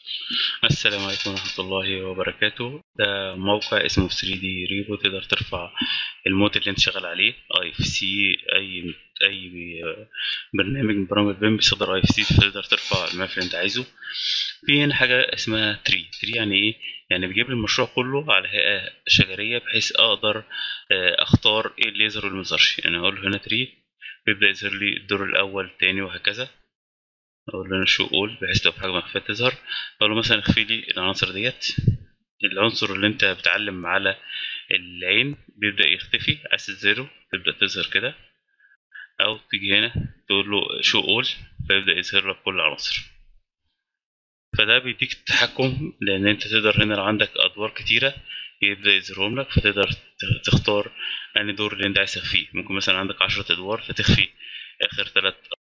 السلام عليكم ورحمة الله وبركاته ده موقع اسمه 3 دي ريبو تقدر ترفع المود اللي انت شغال عليه اي اف سي اي اي برنامج من برامج البيم بيصدر اي اف سي فتقدر ترفع الملف اللي انت عايزه في هنا حاجة اسمها تري تري يعني ايه يعني بيجيب لي المشروع كله على هيئة شجرية بحيث اقدر آه، اختار ايه اللي يظهر واللي ميظهرش يعني اقول له هنا تري بيبدأ يظهر لي الدور الاول التاني وهكذا اقول له انا شو اول بحيث لو في حاجه مخفيه تظهر اقول له مثلا اخفي لي العناصر ديت العنصر اللي انت بتعلم على العين بيبدا يختفي عايز تظهره تبدا تظهر كده او تيجي هنا تقول له شو اول فيبدا يظهر لك كل العناصر فده بيديك التحكم لان انت تقدر هنا لو عندك ادوار كتيره يبدا يظهرهم لك فتقدر تختار انهي دور اللي انت عايز تخفيه ممكن مثلا عندك عشرة ادوار فتخفي اخر ثلاث